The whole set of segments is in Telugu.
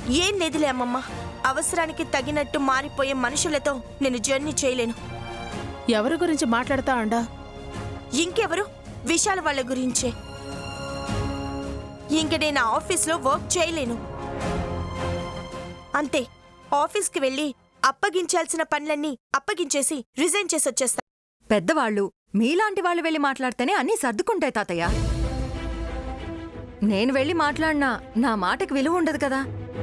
ఏం లేదులే అమ్మమ్మ అవసరానికి తగినట్టు మారిపోయే మనుషులతో నేను జర్నీ చేయలేను ఎవరి గురించి మాట్లాడుతా అండా ఇంకెవరు విశాల్ వాళ్ళ గురించే ఇంక నేను ఆ ఆఫీస్లో వర్క్ చేయలేను అంతే ఆఫీస్కి వెళ్ళి అప్పగించాల్సిన పనులన్నీ అప్పగించేసి రిజైన్ చేసి వచ్చేస్తా పెద్దవాళ్ళు మీలాంటి వాళ్ళు వెళ్ళి మాట్లాడితేనే అన్నీ సర్దుకుంటాయి తాతయ్య నేను వెళ్ళి మాట్లాడినా నా మాటకి విలువ ఉండదు కదా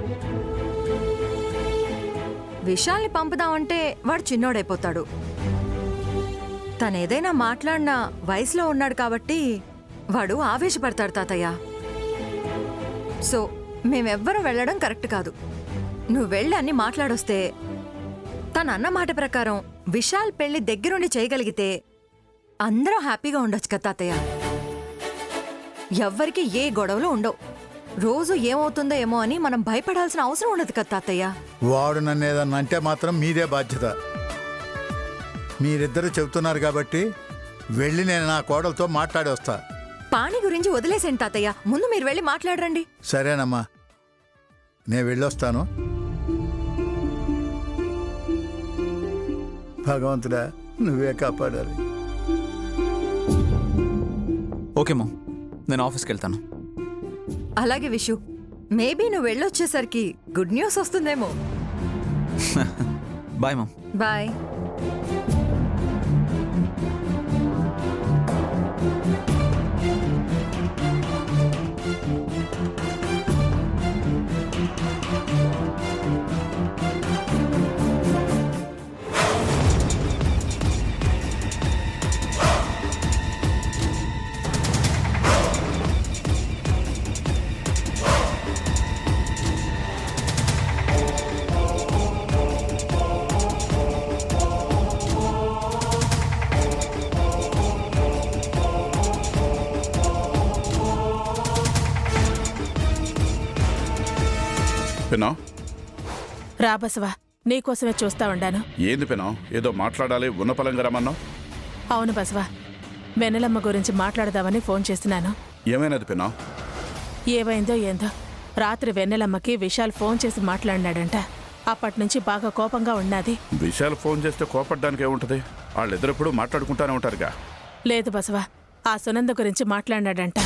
విశాల్ని పంపుదామంటే వాడు చిన్నోడైపోతాడు తనేదైనా మాట్లాడినా వయసులో ఉన్నాడు కాబట్టి వాడు ఆవేశపడతాడు తాతయ్య సో మేమెవ్వరం వెళ్ళడం కరెక్ట్ కాదు నువ్వు వెళ్ళి అన్ని మాట్లాడొస్తే తన అన్న మాట ప్రకారం విశాల్ పెళ్లి దగ్గరుండి చేయగలిగితే అందరం హ్యాపీగా ఉండొచ్చు కదా తాతయ్య ఎవ్వరికి ఏ గొడవలు ఉండవు రోజు ఏమవుతుందో ఏమో అని మనం భయపడాల్సిన అవసరం ఉండదు కదా తాతయ్య వాడు నన్ను ఏదన్నా అంటే మాత్రం మీదే బాధ్యత మీరిద్దరూ చెబుతున్నారు కాబట్టి వెళ్ళి నేను నా కోడలతో మాట్లాడి వస్తా పాణి గురించి వదిలేసేండి తాతయ్య ముందు మీరు వెళ్ళి మాట్లాడరండి సరేనమ్మా నేను వెళ్ళొస్తాను భగవంతుడా నువ్వే కాపాడాలి ఓకే మా నేను ఆఫీస్కి వెళ్తాను అలాగే విషు మేబీ నువ్వు వెళ్ళొచ్చేసరికి గుడ్ న్యూస్ వస్తుందేమో బాయ్ మామ్ బాయ్ పినా రా బసవా నీకోసమే చూస్తా ఉండాను ఏంది పినా ఏదో మాట్లాడాలి ఉన్నపలంగా రమ్మన్నావు అవును బసవా వెన్నెలమ్మ గురించి మాట్లాడదామని ఫోన్ చేస్తున్నాను ఏమైనది పినా ఏమైందో ఏందో రాత్రి వెన్నెలమ్మకి విశాల్ ఫోన్ చేసి మాట్లాడినాడంట అప్పటి నుంచి బాగా కోపంగా ఉన్నది విశాల్ ఫోన్ చేస్తే కోపడ్డానికి ఏముంటది వాళ్ళిద్దరెప్పుడు మాట్లాడుకుంటానే ఉంటారుగా లేదు బసవా ఆ సునంద గురించి మాట్లాడినాడంట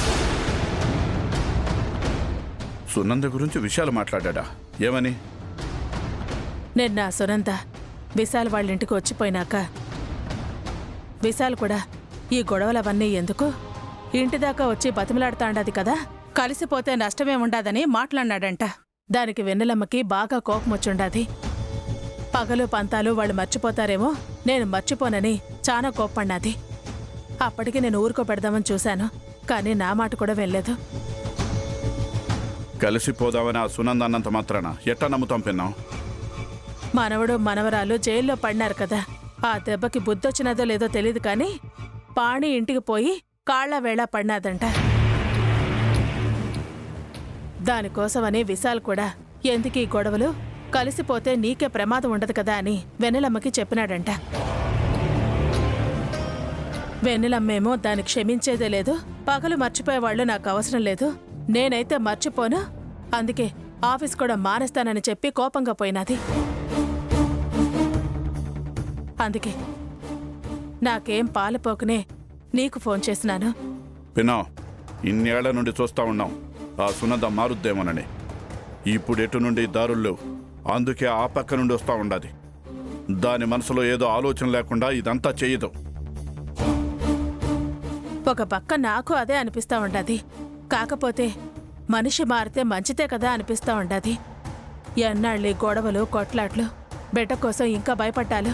సునంద గురించి విశాల్ మాట్లాడా ఏమని నిన్న ఆ సునంద విశాల్ వాళ్ళ ఇంటికి వచ్చిపోయినాక విశాల్ కూడా ఈ గొడవలవన్నీ ఎందుకు ఇంటి దాకా వచ్చి బతిమలాడుతాండది కదా కలిసిపోతే నష్టమే ఉండదని మాట్లాడినాడంట దానికి వెన్నెలమ్మకి బాగా కోపం వచ్చుండాది పగలు పంతాలు వాళ్ళు మర్చిపోతారేమో నేను మర్చిపోనని చాలా కోప్పడినాది అప్పటికి నేను ఊరుకోపెడదామని చూశాను కానీ నా మాట కూడా వెళ్ళలేదు కలిసిపోదామని ఆ సునంద అన్నంత మాత్రాన ఎట్టా నమ్ముతాం పిన్నాం మనవడు మనవరాలు జైల్లో పడినారు కదా ఆ దెబ్బకి బుద్ధొచ్చినదో లేదో తెలియదు కానీ పాణి ఇంటికి పోయి కాళ్ల వేళ పడినాదంట దానికోసమని విశాల్ కూడా ఎందుకీ గొడవలు కలిసిపోతే నీకే ప్రమాదం ఉండదు కదా అని వెన్నెలమ్మకి చెప్పినాడంట వెన్నెలమ్మేమో దాన్ని క్షమించేదే లేదు పగలు మర్చిపోయేవాళ్ళు నాకు అవసరం లేదు నేనైతే మర్చిపోను అందుకే ఆఫీస్ కూడా మానేస్తానని చెప్పి కోపంగా పోయినది అందుకే నాకేం పాలుపోకనే నీకు ఫోన్ చేసినాను పిన్నా ఇన్నేళ్ల నుండి చూస్తా ఉన్నాం ఆ సునంద మారుద్దేమోనని ఇప్పుడు ఎటు నుండి దారుల్లో అందుకే ఆ పక్క నుండి వస్తా ఉండాది దాని మనసులో ఏదో ఆలోచన లేకుండా ఇదంతా చేయదు ఒక పక్క నాకు అదే అనిపిస్తా ఉండది కాకపోతే మనిషి మారితే మంచిదే కదా అనిపిస్తా ఉండది ఎన్నాళ్ళి గొడవలు కొట్లాట్లు బిడ్డ కోసం ఇంకా భయపడ్డాలు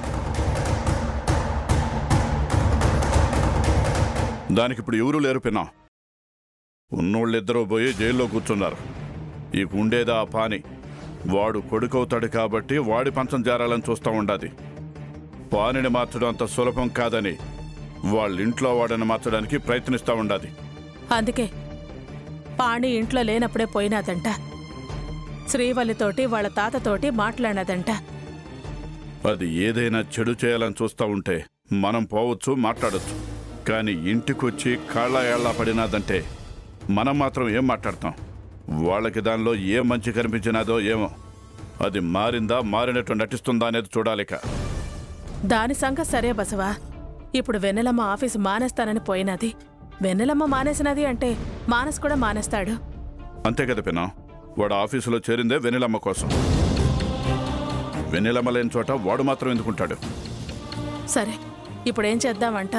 దానికి ఇప్పుడు ఎవరూ లేరు పిన్నా ఉన్నోళ్ళిద్దరూ పోయి జైల్లో కూర్చున్నారు ఈ ఉండేదా ఆ పాని వాడు కొడుకవుతాడు కాబట్టి వాడి పంచం జారాలని చూస్తూ ఉండాది పానిని మార్చడం అంత సులభం కాదని వాళ్ళింట్లో వాడిని మార్చడానికి ప్రయత్నిస్తూ ఉండాది అందుకే పాణి ఇంట్లో లేనప్పుడే పోయినాదంట శ్రీవల్లితోటి వాళ్ళ తాతతోటి మాట్లాడినదంట అది ఏదైనా చెడు చేయాలని చూస్తూ ఉంటే మనం పోవచ్చు మాట్లాడొచ్చు కానీ ఇంటికొచ్చి కాళ్ళ ఏళ్ళ పడినాదంటే మనం మాత్రం ఏం మాట్లాడతాం వాళ్ళకి దానిలో ఏ మంచి కనిపించినాదో ఏమో అది మారిందా మారినట్టు నటిస్తుందా అనేది చూడాలిక దాని సంగతి సరే బసవా ఇప్పుడు వెన్నెలమ్మ ఆఫీసు మానేస్తానని పోయినది వెన్నెలమ్మ మానేసినది అంటే మానస్ కూడా మానేస్తాడు అంతే కదా పిన్నా వాడు ఆఫీసులో చేరిందే వెన్నెలమ్మ కోసం వెన్నెలమ్మ లేని చోట వాడు మాత్రం ఎందుకుంటాడు సరే ఇప్పుడేం చేద్దామంట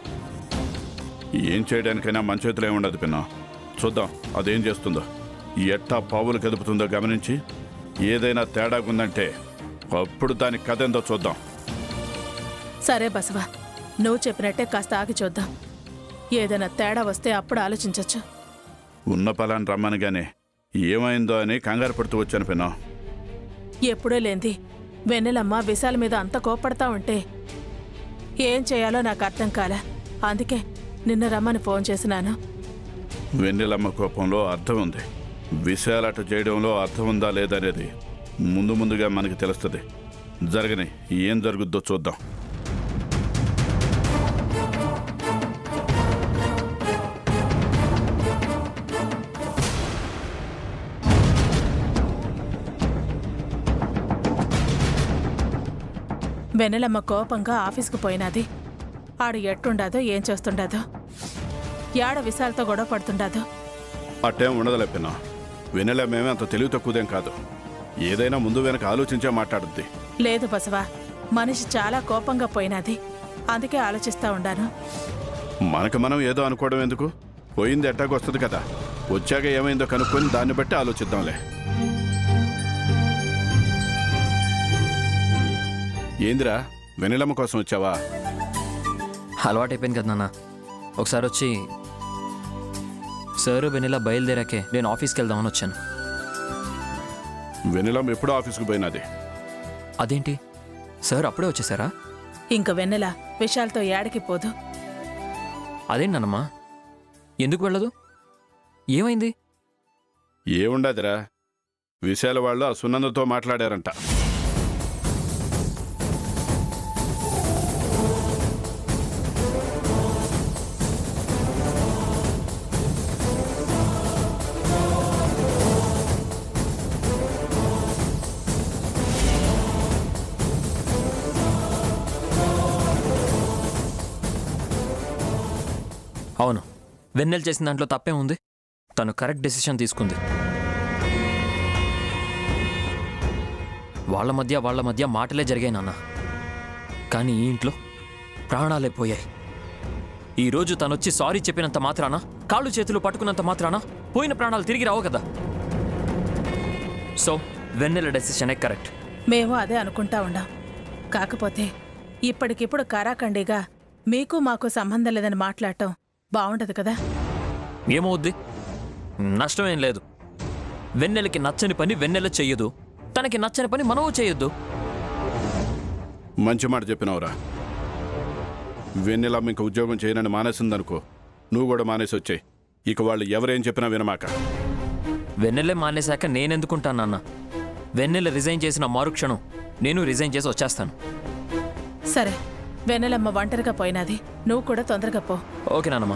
ఏం చేయడానికైనా మన చేతిలో ఏముండదు పిన్నా చూద్దాం అదేం చేస్తుందో ఎట్టా పావులు కదుపుతుందో గమనించి ఏదైనా తేడాగుందంటే అప్పుడు దాని కథ ఏందో చూద్దాం సరే బసవా నువ్వు చెప్పినట్టే కాస్త ఆగి చూద్దాం ఏదైనా తేడా వస్తే అప్పుడు ఆలోచించొచ్చు ఉన్న పలాన్ని రమ్మనగానే ఏమైందో అని కంగారు పడుతూ వచ్చాను పిన్నా ఎప్పుడూ లేంది వెన్నెలమ్మ విశాల్ మీద అంత కోపడతా ఉంటే ఏం చేయాలో నాకు అర్థం కాలే అందుకే నిన్న రమ్మని ఫోన్ చేసినాను వెన్నెలమ్మ కోపంలో అర్థం ఉంది విశాలట చేయడంలో అర్థం ఉందా లేదనేది ముందు ముందుగా మనకి తెలుస్తుంది జరగని ఏం జరుగుద్దో చూద్దాం వెన్నెలమ్మ కోపంగా ఆఫీస్కు పోయినది ఆడు ఎట్టుండాదో ఏం చేస్తుండదో యాడ విశాల్తో గొడవ పడుతుండదో అట్టేం ఉండదులే పిన్న వెన్నెలమ్మేమే అంత తెలివి తక్కువదేం కాదు ఏదైనా ముందు వెనక ఆలోచించే మాట్లాడుద్ది లేదు బసవా మనిషి చాలా కోపంగా పోయినది అందుకే ఆలోచిస్తా ఉండాను మనకు మనం ఏదో అనుకోవడం ఎందుకు పోయింది ఎట్టాగొస్తుంది కదా వచ్చాక ఏమైందో కనుక్కొని దాన్ని బట్టి ఆలోచిద్దాంలే ఏందిరా వెన్నెలమ్మ కోసం వచ్చావా అలవాటైపోయింది కదా నాన్న ఒకసారి వచ్చి సార్ వెనిలా బయలుదేరాకే నేను ఆఫీస్కి వెళ్దామని వచ్చాను వెన్నెలమ్మ ఎప్పుడో ఆఫీస్కి పోయినది అదేంటి సార్ అప్పుడే వచ్చేసారా ఇంక వెన్నెల విశాల్తో ఏడకి పోదు అదేంటి నాన్నమ్మా ఎందుకు వెళ్ళదు ఏమైంది ఏముండదురా విశాల వాళ్ళు ఆ సునందతో మాట్లాడారంట అవును వెన్నెల చేసిన దాంట్లో తప్పే ఉంది తను కరెక్ట్ డెసిషన్ తీసుకుంది వాళ్ళ మధ్య వాళ్ళ మధ్య మాటలే జరిగాయి నాన్న కానీ ఈ ఇంట్లో ప్రాణాలే పోయాయి ఈరోజు తనొచ్చి సారీ చెప్పినంత మాత్రాన కాళ్ళు చేతులు పట్టుకున్నంత మాత్రాన పోయిన ప్రాణాలు తిరిగి రావు కదా సో వెన్నెల డెసిషనే కరెక్ట్ మేము అదే అనుకుంటా ఉండాం కాకపోతే ఇప్పటికిప్పుడు కారాఖండిగా మీకు మాకు సంబంధం లేదని మాట్లాడటం బాగుండదు కదా ఏమవుద్ది నష్టమేం లేదు వెన్నెలకి నచ్చని పని వెన్నెల చెయ్యదు తనకి నచ్చని పని మనము చేయొద్దు మంచి మాట చెప్పినావురా వెన్నెలమ్మ ఇంక ఉద్యోగం చేయనని మానేసిందనుకో నువ్వు కూడా మానేసి వచ్చాయి ఇక వాళ్ళు ఎవరేం చెప్పినా వినమాక వెన్నెలే మానేశాక నేనెందుకుంటాను నాన్న వెన్నెల రిజైన్ చేసిన మరుక్షణం నేను రిజైన్ చేసి వచ్చేస్తాను సరే వెన్నెలమ్మ ఒంటరిగా పోయినది నువ్వు కూడా తొందరగా పో ఓకే నాన్నమ్మ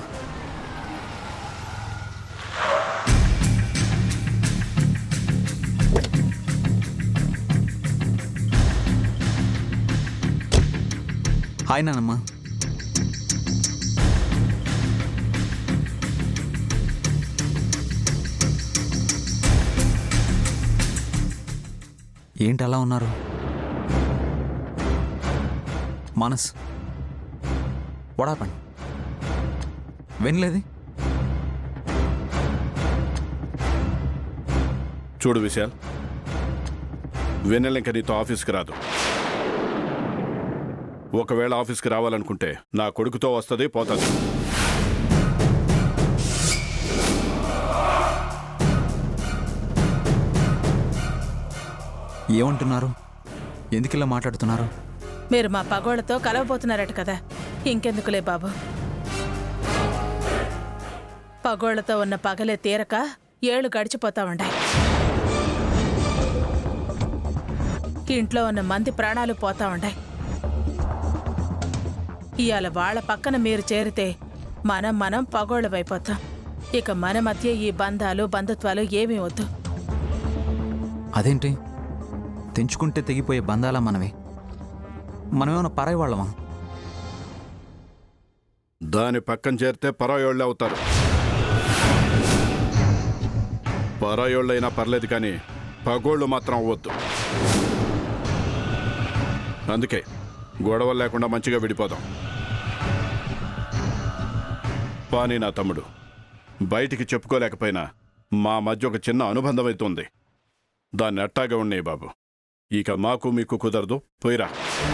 హాయ్ నానమ్మ ఏంటి అలా ఉన్నారు మానస్ వడాపండి వినలేది చూడు విశాల్ వెన్నెల ఇంక నీతో ఆఫీస్కి రాదు ఒకవేళ ఆఫీస్కి రావాలనుకుంటే నా కొడుకుతో వస్తుంది పోతుంది ఏమంటున్నారు ఎందుకు ఇలా మాట్లాడుతున్నారు మీరు మా పగోళ్లతో కలవబోతున్నారట కదా ఇంకెందుకులే బాబు పగోళ్లతో ఉన్న పగలే తీరక ఏళ్ళు గడిచిపోతా ఉండాయి ఇంట్లో ఉన్న మంది ప్రాణాలు పోతా ఉండాయి ఇవాళ వాళ్ళ పక్కన మీరు చేరితే మనం మనం పగోళ్ళవైపోతాం ఇక మన మధ్య ఈ బంధాలు బంధుత్వాలు ఏమీ వద్దు అదేంటి తెంచుకుంటే తెగిపోయే బంధాలా మనవి మనమేమన్నా పరాయి వాళ్ళమా దాని పక్కన చేరితే పరాయోళ్ళే అవుతారు పరాయోళ్ళైనా పర్లేదు కానీ పగోళ్ళు మాత్రం అవ్వద్దు అందుకే గొడవలు లేకుండా మంచిగా విడిపోదాం పానీ నా తమ్ముడు బయటికి చెప్పుకోలేకపోయినా మా మధ్య ఒక చిన్న అనుబంధం అవుతుంది దాన్ని అట్టాగా ఉన్నాయి బాబు ఇక మాకు మీకు కుదరదు పోయిరా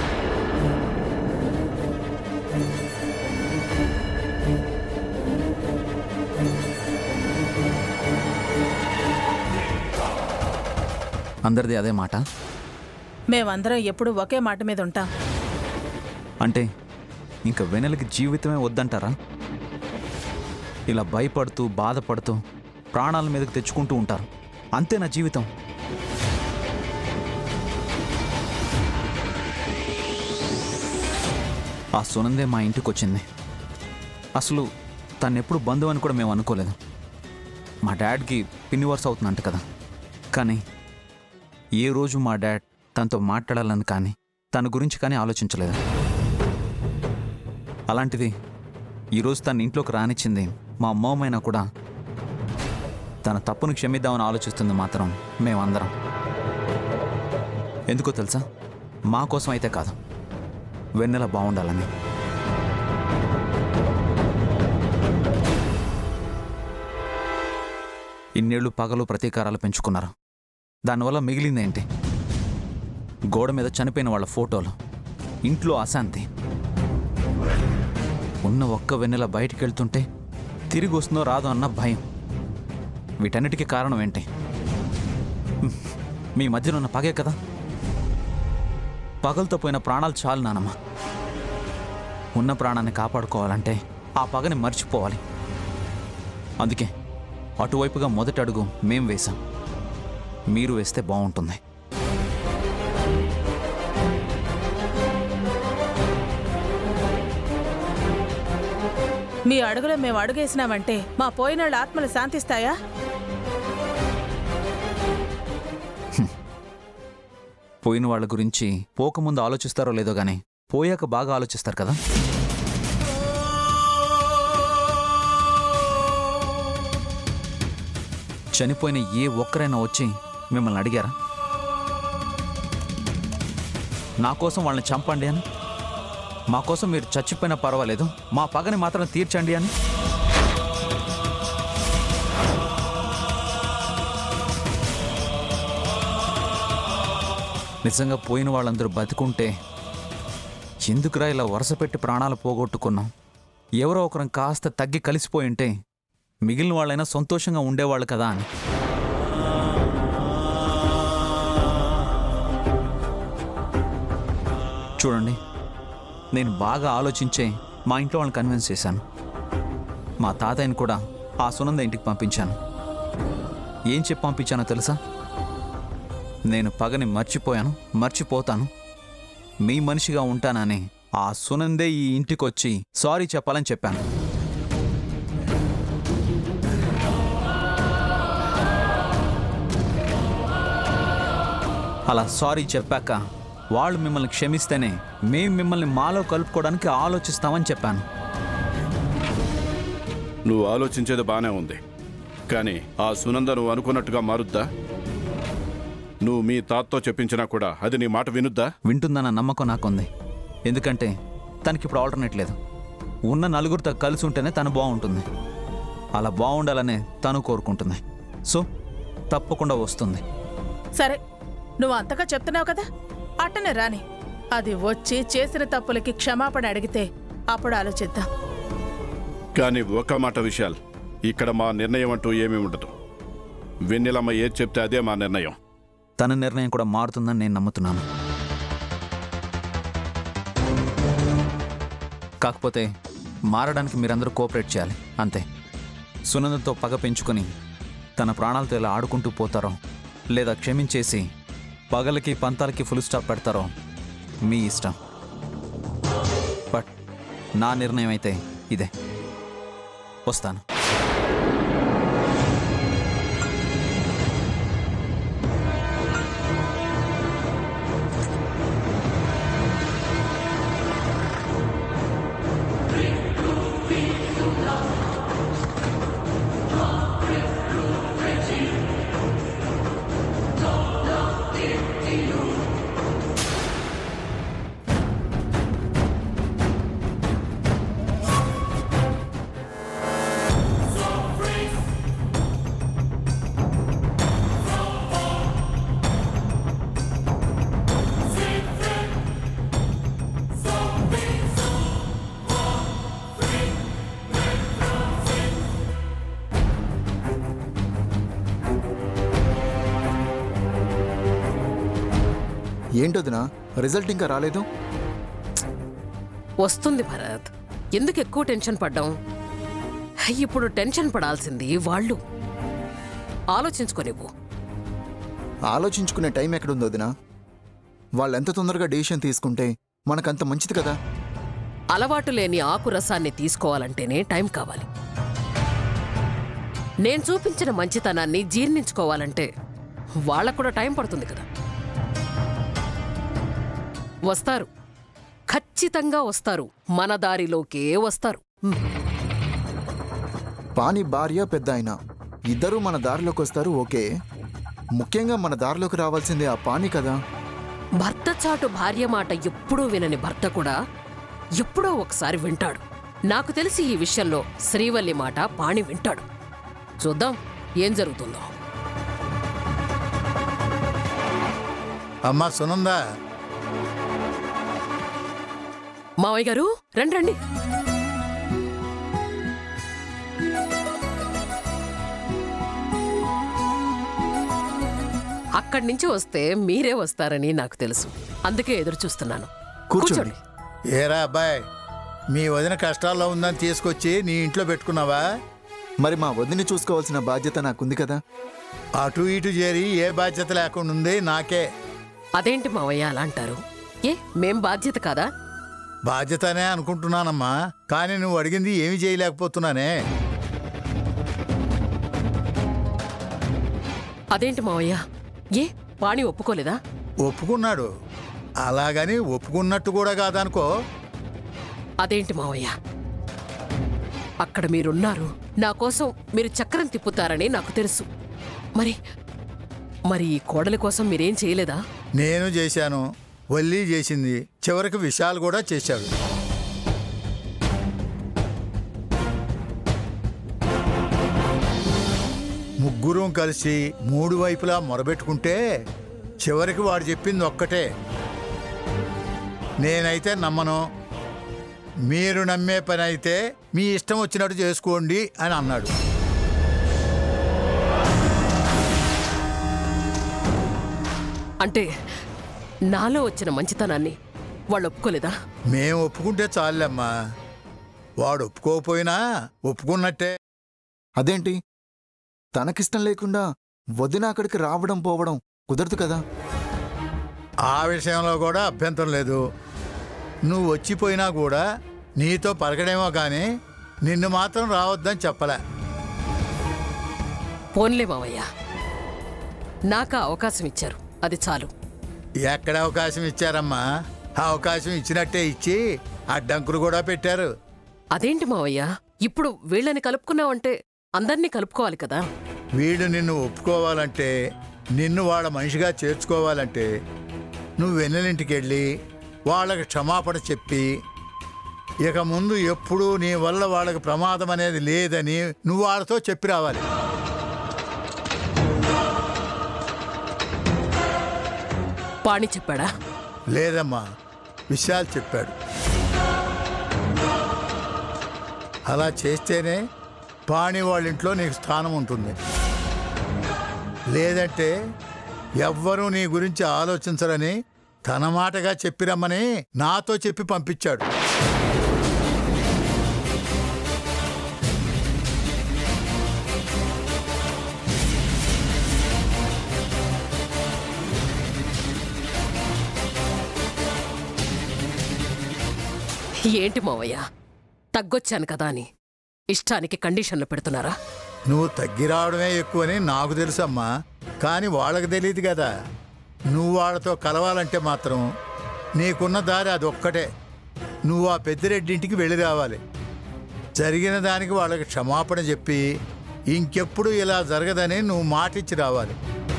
అందరిది అదే మాట మేమందరం ఎప్పుడూ ఒకే మాట మీద ఉంటాం అంటే ఇంకా వెనలకి జీవితమే వద్దంటారా ఇలా భయపడుతూ బాధపడుతూ ప్రాణాల మీదకి తెచ్చుకుంటూ ఉంటారు అంతే నా జీవితం ఆ సునందే మా ఇంటికి వచ్చింది అసలు తను ఎప్పుడు బంధువు అని కూడా మేము అనుకోలేదు మా డాడ్కి పిన్ని వరుస అవుతుందంట కదా కానీ ఏ రోజు మా డాడ్ తనతో మాట్లాడాలని కానీ తన గురించి కానీ ఆలోచించలేదు అలాంటిది ఈరోజు తన ఇంట్లోకి రానిచ్చింది మా అమ్మమైనా కూడా తన తప్పును క్షమిద్దామని ఆలోచిస్తుంది మాత్రం మేమందరం ఎందుకో తెలుసా మా కోసం అయితే కాదు వెన్నెల బాగుండాలని ఇన్నేళ్లు పగలు ప్రతీకారాలు పెంచుకున్నారు దానివల్ల మిగిలిందేంటి గోడ మీద చనిపోయిన వాళ్ళ ఫోటోలు ఇంట్లో అశాంతి ఉన్న ఒక్క వెన్నెల బయటికి వెళ్తుంటే తిరిగి వస్తుందో రాదో అన్న భయం వీటన్నిటికీ కారణం ఏంటి హ్మ్. మీ మధ్యన ఉన్న పగే కదా పగలతో పోయిన ప్రాణాలు చాలు నానమ్మ ఉన్న ప్రాణాన్ని కాపాడుకోవాలంటే ఆ పగని మర్చిపోవాలి అందుకే అటువైపుగా మొదటి అడుగు మేం వేశాం మీరు వేస్తే బాగుంటుంది మీ అడుగులో మేము అడుగేసినామంటే మా పోయినోళ్ళ ఆత్మలు శాంతిస్తాయా పోయిన వాళ్ళ గురించి పోకముందు ఆలోచిస్తారో లేదో గానీ పోయాక బాగా ఆలోచిస్తారు కదా చనిపోయిన ఏ ఒక్కరైనా వచ్చి మిమ్మల్ని అడిగారా నా కోసం వాళ్ళని చంపండి అని మా కోసం మీరు చచ్చిపోయినా పర్వాలేదు మా పగని మాత్రం తీర్చండి అని నిజంగా పోయిన వాళ్ళందరూ బతికుంటే ఎందుకురా ఇలా వరుస పెట్టి ప్రాణాలు పోగొట్టుకున్నాం ఎవరో ఒకరం కాస్త తగ్గి కలిసిపోయి ఉంటే మిగిలిన వాళ్ళైనా సంతోషంగా ఉండేవాళ్ళు కదా అని చూడండి నేను బాగా ఆలోచించే మా ఇంట్లో వాళ్ళని కన్విన్స్ చేశాను మా తాతయ్యని కూడా ఆ సునంద ఇంటికి పంపించాను ఏం చెప్పి పంపించానో తెలుసా నేను పగని మర్చిపోయాను మర్చిపోతాను మీ మనిషిగా ఉంటానని ఆ సునందే ఈ ఇంటికొచ్చి సారీ చెప్పాలని చెప్పాను అలా సారీ చెప్పాక వాళ్ళు మిమ్మల్ని క్షమిస్తేనే మేము మిమ్మల్ని మాలో కలుపుకోవడానికి ఆలోచిస్తామని చెప్పాను నువ్వు ఆలోచించేది బానే ఉంది కానీ ఆ సునంద నువ్వు అనుకున్నట్టుగా మారుద్దా నువ్వు మీ తాతతో చెప్పించినా కూడా అది నీ మాట వినుద్దా వింటుందన్న నమ్మకం నాకుంది ఎందుకంటే తనకి ఇప్పుడు ఆల్టర్నేట్ లేదు ఉన్న నలుగురితో కలిసి ఉంటేనే తను బాగుంటుంది అలా బాగుండాలనే తను కోరుకుంటుంది సో తప్పకుండా వస్తుంది సరే నువ్వు అంతగా చెప్తున్నావు కదా అట్టనే రాని అది వచ్చి చేసిన తప్పులకి క్షమాపణ అడిగితే అప్పుడు ఆలోచిద్దాం కానీ ఒక మాట విషయాలు ఇక్కడ మా నిర్ణయం అంటూ ఏమీ ఉండదు వెన్నెలమ్మ ఏది చెప్తే అదే మా నిర్ణయం తన నిర్ణయం కూడా మారుతుందని నేను నమ్ముతున్నాను కాకపోతే మారడానికి మీరందరూ కోఆపరేట్ చేయాలి అంతే సునందతో పగ పెంచుకొని తన ప్రాణాలతో ఎలా ఆడుకుంటూ పోతారో లేదా క్షమించేసి పగలకి పంతాలకి ఫుల్ స్టాప్ పెడతారో మీ ఇష్టం బట్ నా నిర్ణయం అయితే ఇదే వస్తాను ఏంటొదినా రిజల్ట్ ఇంకా రాలేదు వస్తుంది భరత్ ఎందుకు ఎక్కువ టెన్షన్ పడ్డాం ఇప్పుడు టెన్షన్ పడాల్సింది వాళ్ళు ఆలోచించుకో నువ్వు ఆలోచించుకునే టైం ఎక్కడుంది వదినా వాళ్ళు ఎంత తొందరగా డెసిషన్ తీసుకుంటే మనకంత మంచిది కదా అలవాటు లేని ఆకు రసాన్ని తీసుకోవాలంటేనే టైం కావాలి నేను చూపించిన మంచితనాన్ని జీర్ణించుకోవాలంటే వాళ్ళకు కూడా టైం పడుతుంది కదా వస్తారు ఖచ్చితంగా వస్తారు మన దారిలోకే వస్తారు హ్మ్. పాని భార్య పెద్ద ఆయన ఇద్దరూ మన దారిలోకి వస్తారు ఓకే ముఖ్యంగా మన దారిలోకి రావాల్సింది ఆ పాని కదా భర్త చాటు భార్య మాట ఎప్పుడూ వినని భర్త కూడా ఎప్పుడో ఒకసారి వింటాడు నాకు తెలిసి ఈ విషయంలో శ్రీవల్లి మాట పాణి వింటాడు చూద్దాం ఏం జరుగుతుందో అమ్మా సునందా మావయ్య గారు రండి రండి అక్కడి నుంచి వస్తే మీరే వస్తారని నాకు తెలుసు అందుకే ఎదురు చూస్తున్నాను కూర్చోండి. ఏరా అబ్బాయి మీ వదిన కష్టాల్లో ఉందని తీసుకొచ్చి నీ ఇంట్లో పెట్టుకున్నావా మరి మా వదిని చూసుకోవాల్సిన బాధ్యత నాకుంది కదా అటు ఇటు చేరి ఏ బాధ్యత లేకుండా ఉంది నాకే అదేంటి మావయ్య అలా అంటారు ఏ మేం బాధ్యత కాదా బాధ్యతనే అనుకుంటున్నానమ్మా కానీ నువ్వు అడిగింది ఏమి చేయలేకపోతున్నానే అదేంటి మావయ్య ఏ వాణి ఒప్పుకోలేదా ఒప్పుకున్నాడు అలాగని ఒప్పుకున్నట్టు కూడా కాదనుకో అదేంటి మావయ్య అక్కడ మీరున్నారు నా కోసం మీరు చక్రం తిప్పుతారని నాకు తెలుసు మరి మరి ఈ కోడలి కోసం మీరేం చేయలేదా నేను చేశాను వల్లి చేసింది చివరికి విశాల్ కూడా చేశాడు ముగ్గురం కలిసి మూడు వైపులా మొరబెట్టుకుంటే చివరికి వాడు చెప్పింది ఒక్కటే నేనైతే నమ్మను మీరు నమ్మే పని అయితే మీ ఇష్టం వచ్చినట్టు చేసుకోండి అని అన్నాడు అంటే నాలో వచ్చిన మంచితనాన్ని వాళ్ళు ఒప్పుకోలేదా మేం ఒప్పుకుంటే చాలమ్మా వాడు ఒప్పుకోకపోయినా ఒప్పుకున్నట్టే అదేంటి తనకిష్టం లేకుండా వదిన అక్కడికి రావడం పోవడం కుదరదు కదా ఆ విషయంలో కూడా అభ్యంతరం లేదు నువ్వు వచ్చిపోయినా కూడా నీతో పలకడేమో కానీ నిన్ను మాత్రం రావద్దని చెప్పలే పోన్లే మావయ్య నాకు ఆ అవకాశం ఇచ్చారు అది చాలు ఎక్కడ అవకాశం ఇచ్చారమ్మా ఆ అవకాశం ఇచ్చినట్టే ఇచ్చి అడ్డంకులు కూడా పెట్టారు అదేంటి మావయ్య ఇప్పుడు వీళ్ళని కలుపుకున్నావంటే అందర్నీ కలుపుకోవాలి కదా వీడు నిన్ను ఒప్పుకోవాలంటే నిన్ను వాళ్ళ మనిషిగా చేర్చుకోవాలంటే నువ్వు వెన్నెలింటికి వెళ్ళి వాళ్ళకి క్షమాపణ చెప్పి ఇక ముందు ఎప్పుడూ నీ వల్ల వాళ్ళకి ప్రమాదం అనేది లేదని నువ్వు వాళ్ళతో చెప్పి రావాలి పాణి చెప్పాడా లేదమ్మా విశాల్ చెప్పాడు అలా చేస్తేనే పాణి వాళ్ళ ఇంట్లో నీకు స్థానం ఉంటుంది లేదంటే ఎవ్వరూ నీ గురించి ఆలోచించరని తన మాటగా చెప్పిరమ్మని నాతో చెప్పి పంపించాడు ఏంటి మావయ్య తగ్గొచ్చాను కదా అని ఇష్టానికి కండిషన్లు పెడుతున్నారా నువ్వు తగ్గి రావడమే ఎక్కువని నాకు తెలుసమ్మా కానీ వాళ్ళకి తెలియదు కదా నువ్వు వాళ్ళతో కలవాలంటే మాత్రం నీకున్న దారి అది ఒక్కటే నువ్వు ఆ పెద్దిరెడ్డింటికి వెళ్ళి రావాలి జరిగిన దానికి వాళ్ళకి క్షమాపణ చెప్పి ఇంకెప్పుడు ఇలా జరగదని నువ్వు మాటిచ్చి రావాలి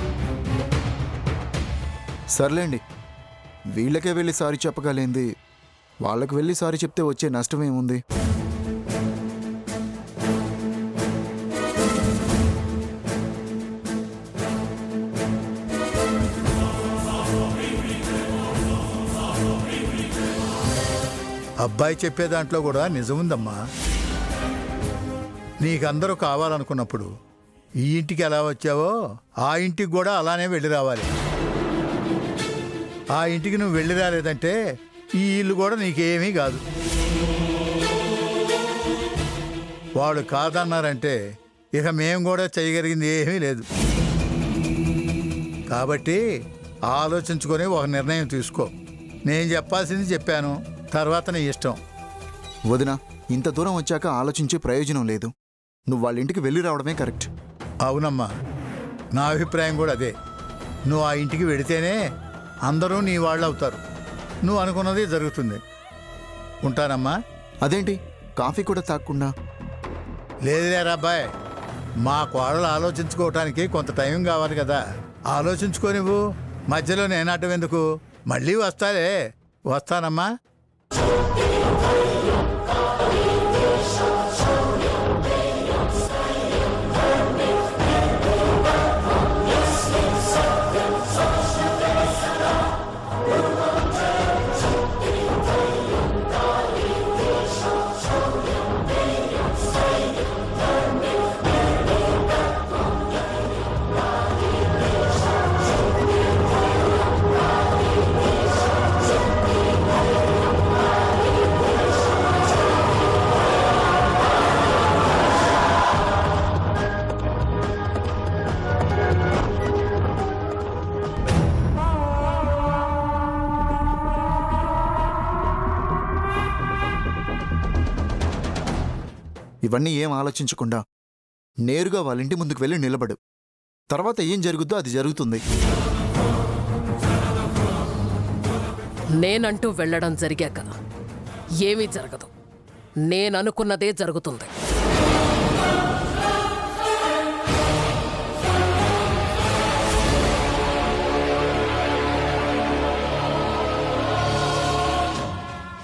సర్లేండి వీళ్ళకే వెళ్ళి సారీ చెప్పగలేంది వాళ్ళకి వెళ్ళి సారీ చెప్తే వచ్చే నష్టం ఏముంది అబ్బాయి చెప్పే దాంట్లో కూడా నిజముందమ్మా నీకందరూ కావాలనుకున్నప్పుడు ఈ ఇంటికి ఎలా వచ్చావో ఆ ఇంటికి కూడా అలానే వెళ్ళి రావాలి ఆ ఇంటికి నువ్వు వెళ్ళి రాలేదంటే ఈ ఇల్లు కూడా నీకేమీ కాదు వాళ్ళు కాదన్నారంటే ఇక మేము కూడా చేయగలిగింది ఏమీ లేదు కాబట్టి ఆలోచించుకొని ఒక నిర్ణయం తీసుకో నేను చెప్పాల్సింది చెప్పాను తర్వాత నీ ఇష్టం వదిన ఇంత దూరం వచ్చాక ఆలోచించే ప్రయోజనం లేదు నువ్వు వాళ్ళ ఇంటికి వెళ్ళి రావడమే కరెక్ట్ అవునమ్మా నా అభిప్రాయం కూడా అదే నువ్వు ఆ ఇంటికి వెడితేనే అందరూ నీ వాళ్ళు అవుతారు నువ్వు అనుకున్నది జరుగుతుంది ఉంటానమ్మా అదేంటి కాఫీ కూడా తాగకుండా లేదులేరా అబ్బాయ్ మా కోడలు ఆలోచించుకోవటానికి కొంత టైం కావాలి కదా ఆలోచించుకో నువ్వు మధ్యలో నేను అడ్డం ఎందుకు మళ్ళీ వస్తాలే వస్తానమ్మా ఇవన్నీ ఏం ఆలోచించకుండా నేరుగా వాళ్ళ ఇంటి ముందుకు వెళ్ళి నిలబడు తర్వాత ఏం జరుగుద్దో అది జరుగుతుంది నేనంటూ వెళ్ళడం జరిగాక ఏమీ జరగదు నేననుకున్నదే జరుగుతుంది